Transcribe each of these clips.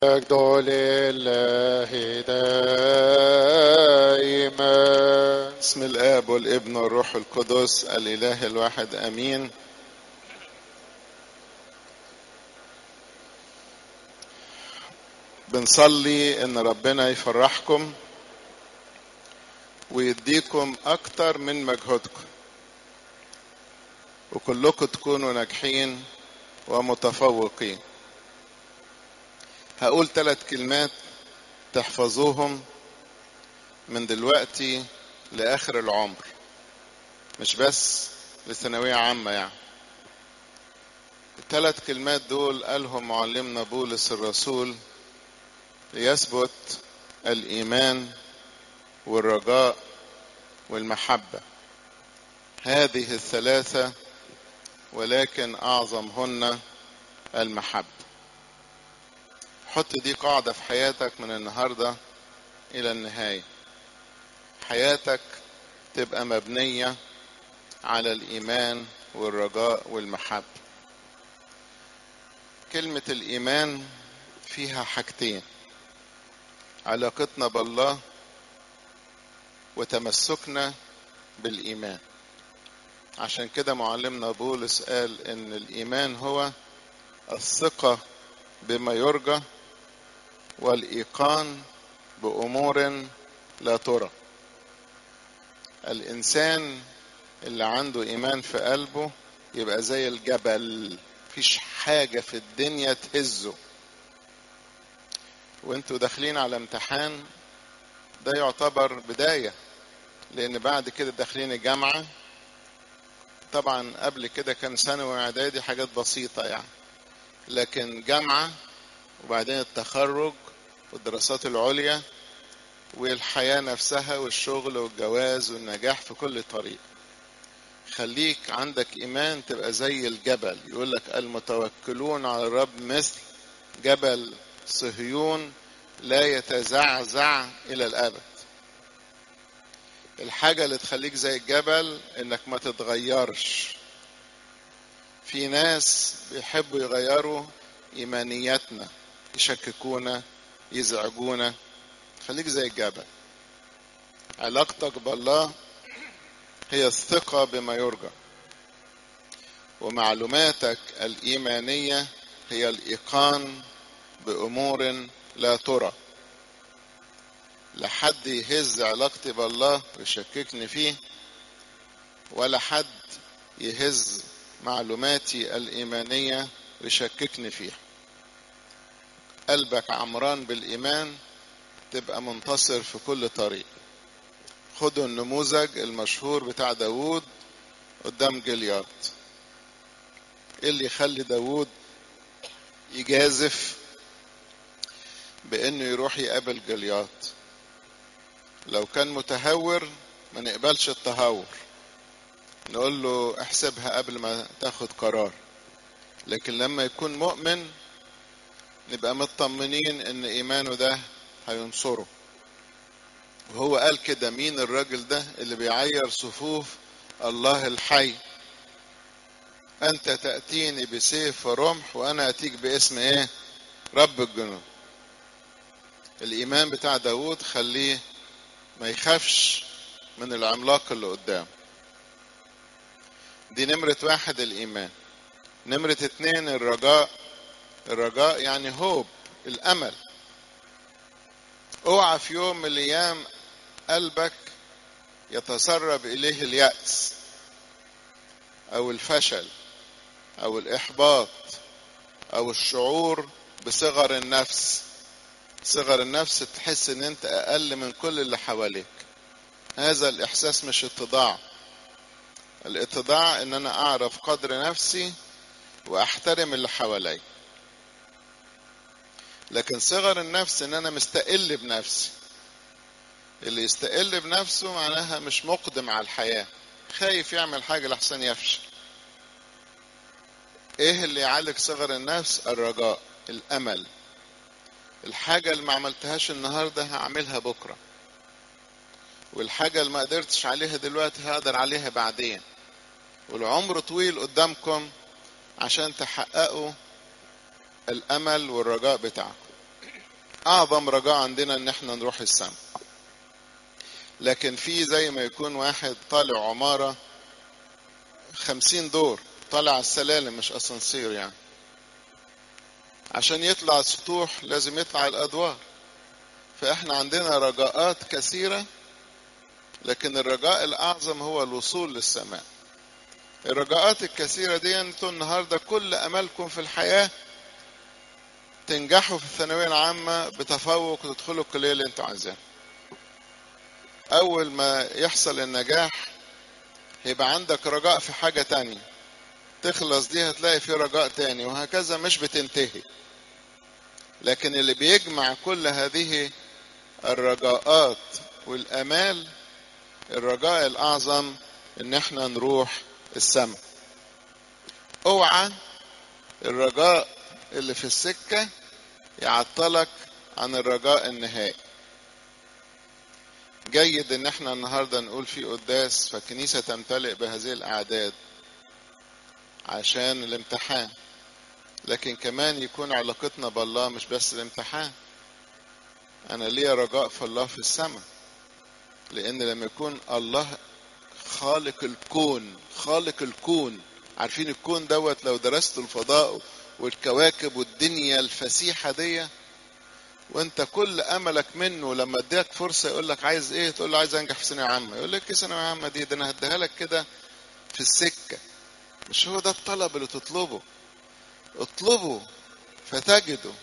مجد لله دائما بسم الاب والابن والروح القدس الاله الواحد امين بنصلي ان ربنا يفرحكم ويديكم اكتر من مجهودكم وكلكم تكونوا ناجحين ومتفوقين هقول ثلاث كلمات تحفظوهم من دلوقتي لاخر العمر مش بس لثانويه عامه يعني الثلاث كلمات دول قالهم معلمنا بولس الرسول ليثبت الايمان والرجاء والمحبه هذه الثلاثه ولكن اعظمهن المحبه حط دي قاعده في حياتك من النهارده الى النهايه حياتك تبقى مبنيه على الايمان والرجاء والمحبه كلمه الايمان فيها حاجتين علاقتنا بالله وتمسكنا بالايمان عشان كده معلمنا بولس قال ان الايمان هو الثقه بما يرجى والايقان بامور لا ترى الانسان اللي عنده ايمان في قلبه يبقى زي الجبل مفيش حاجه في الدنيا تهزه وانتوا داخلين على امتحان ده يعتبر بدايه لان بعد كده داخلين الجامعه طبعا قبل كده كان ثانوي واعدادي حاجات بسيطه يعني لكن جامعه وبعدين التخرج والدراسات العليا والحياه نفسها والشغل والجواز والنجاح في كل طريق خليك عندك ايمان تبقى زي الجبل يقول لك المتوكلون على الرب مثل جبل صهيون لا يتزعزع الى الابد الحاجة اللي تخليك زي الجبل انك ما تتغيرش في ناس بيحبوا يغيروا ايمانياتنا يشككونا يزعجونا خليك زي الجبل علاقتك بالله هي الثقة بما يرجى ومعلوماتك الإيمانية هي الإيقان بأمور لا ترى لحد يهز علاقتي بالله ويشككني فيه ولا حد يهز معلوماتي الإيمانية ويشككني فيها قلبك عمران بالإيمان تبقى منتصر في كل طريق خدوا النموذج المشهور بتاع داوود قدام جليات ايه اللي يخلي داوود يجازف بانه يروح يقابل جليات لو كان متهور ما نقبلش التهور نقول له احسبها قبل ما تاخد قرار لكن لما يكون مؤمن نبقى مطمنين ان ايمانه ده هينصره وهو قال كده مين الراجل ده اللي بيعير صفوف الله الحي انت تأتيني بسيف ورمح وانا اتيك باسم ايه رب الجنود الايمان بتاع داود خليه ما يخافش من العملاق اللي قدام دي نمرة واحد الإيمان نمرة اتنين الرجاء الرجاء يعني هوب الأمل اوعى في يوم من الأيام قلبك يتسرب إليه اليأس أو الفشل أو الإحباط أو الشعور بصغر النفس صغر النفس تحس ان انت اقل من كل اللي حواليك هذا الاحساس مش اتضاع الاتضاع ان انا اعرف قدر نفسي واحترم اللي حواليا لكن صغر النفس ان انا مستقل بنفسي اللي يستقل بنفسه معناها مش مقدم على الحياة خايف يعمل حاجة لحسن يفشل ايه اللي يعالج صغر النفس الرجاء الامل الحاجة اللي ما عملتهاش النهاردة هعملها بكرة والحاجة اللي ما قدرتش عليها دلوقتي هقدر عليها بعدين والعمر طويل قدامكم عشان تحققوا الامل والرجاء بتاعكم اعظم رجاء عندنا ان احنا نروح السماء لكن في زي ما يكون واحد طالع عمارة خمسين دور طالع على السلالم مش اسانسير يعني عشان يطلع السطوح لازم يطلع الادوار فاحنا عندنا رجاءات كثيرة لكن الرجاء الاعظم هو الوصول للسماء الرجاءات الكثيرة دي انتوا النهاردة كل املكم في الحياة تنجحوا في الثانوية العامة بتفوق وتدخلوا الكلية اللي انتوا عايزينها اول ما يحصل النجاح يبقى عندك رجاء في حاجة تانية تخلص دي هتلاقي في رجاء تاني وهكذا مش بتنتهي لكن اللي بيجمع كل هذه الرجاءات والامال الرجاء الاعظم ان احنا نروح السماء اوعى الرجاء اللي في السكة يعطلك عن الرجاء النهائي جيد ان احنا النهارده نقول في قداس فالكنيسه تمتلئ بهذه الاعداد عشان الامتحان لكن كمان يكون علاقتنا بالله مش بس الامتحان انا ليا رجاء في الله في السماء لان لما يكون الله خالق الكون خالق الكون عارفين الكون دوت لو درست الفضاء والكواكب والدنيا الفسيحه دي وانت كل املك منه لما اديك فرصه يقول لك عايز ايه تقول له عايز انجح في ثانويه عامه يقول لك ايه ثانويه عامه دي ده انا هديها لك كده في السكه مش هو ده الطلب اللي تطلبه اطلبه فتجده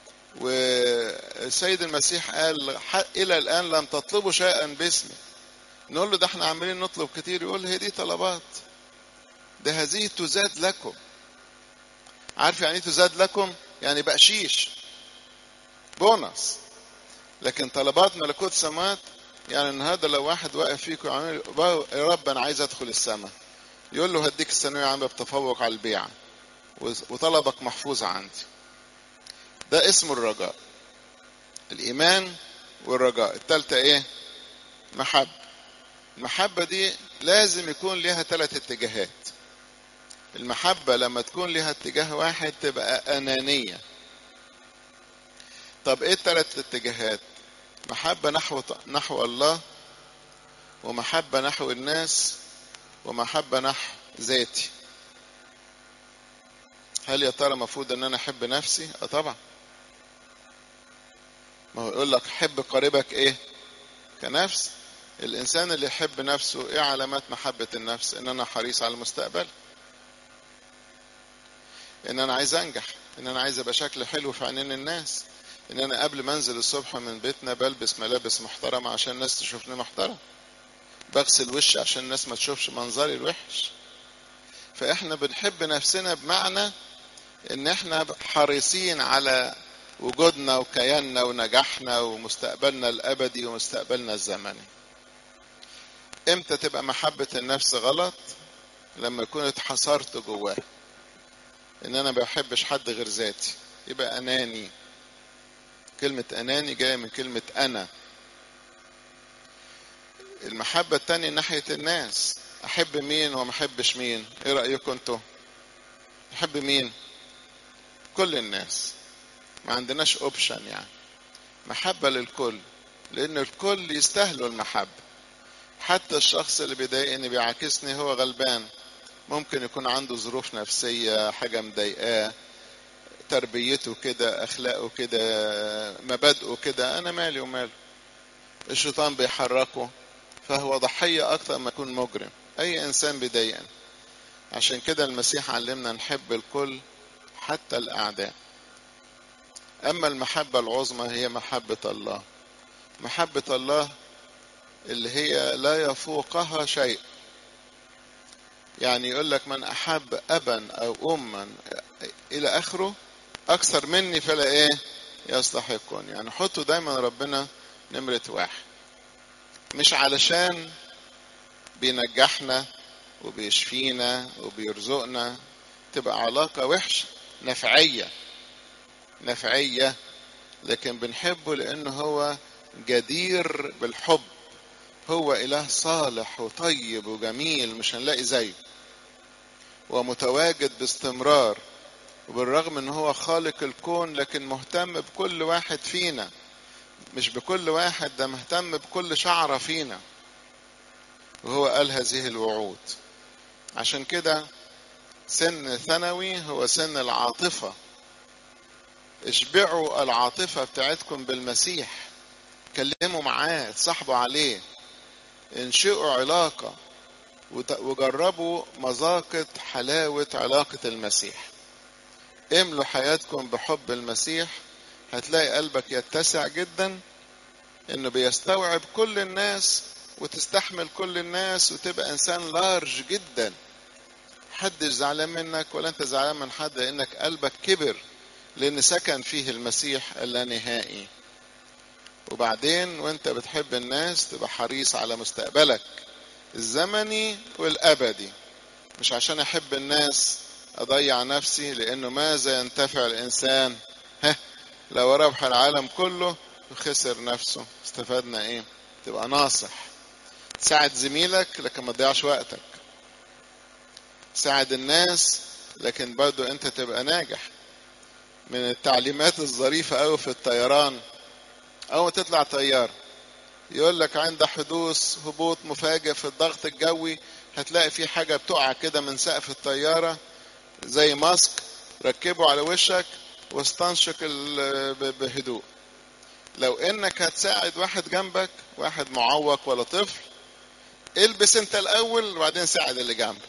والسيد المسيح قال الى الان لم تطلبوا شيئا باسمي نقول له ده احنا عمالين نطلب كتير يقول هي دي طلبات ده هذه تزاد لكم عارف يعني ايه تزاد لكم يعني بقشيش بونص لكن طلبات ملكوت السماوات يعني النهارده لو واحد واقف فيكم يعمل يا رب انا عايز ادخل السماء يقول له هديك الثانويه عامه بتفوق على البيع وطلبك محفوظ عندي ده اسمه الرجاء الايمان والرجاء الثالثه ايه محبه المحبه دي لازم يكون ليها ثلاث اتجاهات المحبه لما تكون ليها اتجاه واحد تبقى انانيه طب ايه الثلاث اتجاهات محبة نحو نحو الله ومحبة نحو الناس ومحبة نحو ذاتي هل يا ترى المفروض ان انا احب نفسي اه طبعا ما هو يقول لك حب قريبك ايه كنفس الانسان اللي يحب نفسه ايه علامات محبة النفس ان انا حريص على المستقبل ان انا عايز انجح ان انا عايز ابقى شكل حلو في عينين الناس ان انا قبل ما انزل الصبح من بيتنا بلبس ملابس محترمة عشان الناس تشوفني محترم بغسل وشي عشان الناس ما تشوفش منظري الوحش فاحنا بنحب نفسنا بمعنى ان احنا حريصين على وجودنا وكياننا ونجاحنا ومستقبلنا الابدي ومستقبلنا الزمني امتى تبقى محبة النفس غلط لما يكون اتحصرت جواه ان انا ما بحبش حد غير ذاتي يبقى اناني كلمة أناني جاية من كلمة أنا المحبة التانية ناحية الناس أحب مين وما أحبش مين إيه رأيكم أنتوا أحب مين كل الناس ما عندناش أوبشن يعني محبة للكل لأن الكل يستاهلوا المحبة حتى الشخص اللي بيضايقني بيعاكسني هو غلبان ممكن يكون عنده ظروف نفسية حاجة مضايقاه تربيته كده اخلاقه كده مبادئه كده انا مالي وماله الشيطان بيحركه فهو ضحية اكثر ما يكون مجرم اي انسان بيضايقنا عشان كده المسيح علمنا نحب الكل حتى الاعداء اما المحبة العظمى هي محبة الله محبة الله اللي هي لا يفوقها شيء يعني يقول لك من احب ابا او اما الى اخره اكثر مني فلا ايه يستحقون يعني حطوا دايما ربنا نمرة واحد مش علشان بينجحنا وبيشفينا وبيرزقنا تبقى علاقة وحشة نفعية نفعية لكن بنحبه لأنه هو جدير بالحب هو إله صالح وطيب وجميل مش هنلاقي زيه ومتواجد باستمرار وبالرغم ان هو خالق الكون لكن مهتم بكل واحد فينا مش بكل واحد ده مهتم بكل شعرة فينا وهو قال هذه الوعود عشان كده سن ثانوي هو سن العاطفة اشبعوا العاطفة بتاعتكم بالمسيح كلموا معاه تصاحبوا عليه انشئوا علاقة وجربوا مذاقة حلاوة علاقة المسيح املوا حياتكم بحب المسيح هتلاقي قلبك يتسع جدا انه بيستوعب كل الناس وتستحمل كل الناس وتبقى انسان لارج جدا حدش زعلان منك ولا انت زعلان من حد لانك قلبك كبر لان سكن فيه المسيح اللانهائي وبعدين وانت بتحب الناس تبقى حريص على مستقبلك الزمني والابدي مش عشان احب الناس اضيع نفسي لانه ماذا ينتفع الانسان ها لو ربح العالم كله وخسر نفسه استفدنا ايه تبقى ناصح ساعد زميلك لكن ما تضيعش وقتك ساعد الناس لكن برضو انت تبقى ناجح من التعليمات الظريفة قوي في الطيران اول ما تطلع طيار يقول لك عند حدوث هبوط مفاجئ في الضغط الجوي هتلاقي في حاجة بتقع كده من سقف الطيارة زي ماسك ركبه على وشك واستنشق بهدوء لو انك هتساعد واحد جنبك واحد معوق ولا طفل البس انت الاول وبعدين ساعد اللي جنبك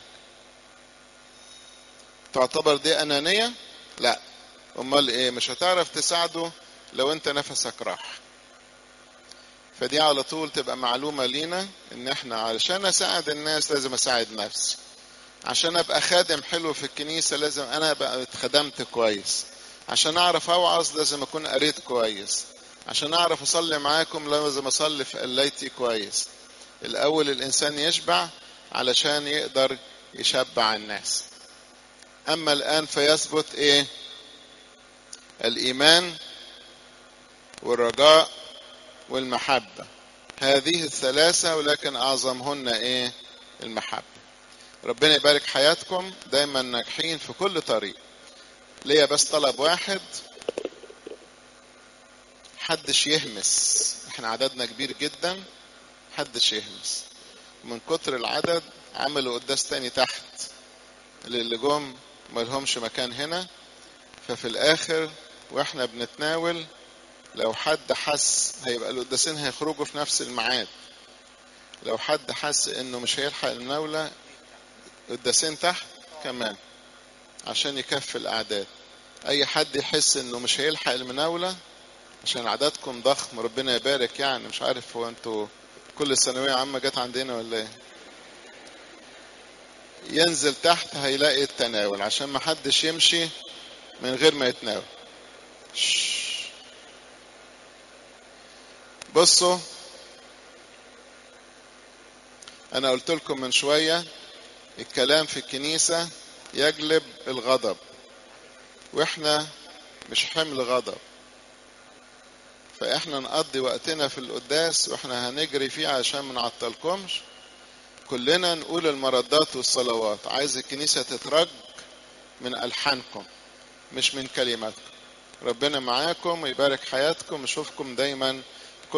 تعتبر دي انانية لا امال ايه مش هتعرف تساعده لو انت نفسك راح فدي على طول تبقى معلومة لينا ان احنا علشان اساعد الناس لازم اساعد نفسي عشان ابقى خادم حلو في الكنيسة لازم انا ابقى اتخدمت كويس عشان اعرف اوعظ لازم اكون قريت كويس عشان اعرف اصلي معاكم لازم اصلي في قلايتي كويس الاول الانسان يشبع علشان يقدر يشبع الناس اما الان فيثبت ايه الايمان والرجاء والمحبة هذه الثلاثة ولكن أعظمهن إيه المحبة ربنا يبارك حياتكم دايما ناجحين في كل طريق ليا بس طلب واحد حدش يهمس احنا عددنا كبير جدا حدش يهمس من كتر العدد عملوا قداس تاني تحت اللي جم ملهمش مكان هنا ففي الاخر واحنا بنتناول لو حد حس هيبقى القداسين هيخرجوا في نفس الميعاد لو حد حس انه مش هيلحق المناولة قداسين تحت كمان عشان يكفي الاعداد اي حد يحس انه مش هيلحق المناولة عشان عددكم ضخم ربنا يبارك يعني مش عارف هو انتوا كل الثانوية عامة جت عندنا ولا ايه ينزل تحت هيلاقي التناول عشان ما حدش يمشي من غير ما يتناول شش. بصوا انا قلت لكم من شوية الكلام في الكنيسة يجلب الغضب واحنا مش حمل غضب فاحنا نقضي وقتنا في القداس واحنا هنجري فيه عشان ما نعطلكمش كلنا نقول المردات والصلوات عايز الكنيسة تترج من ألحانكم مش من كلماتكم ربنا معاكم ويبارك حياتكم اشوفكم دايما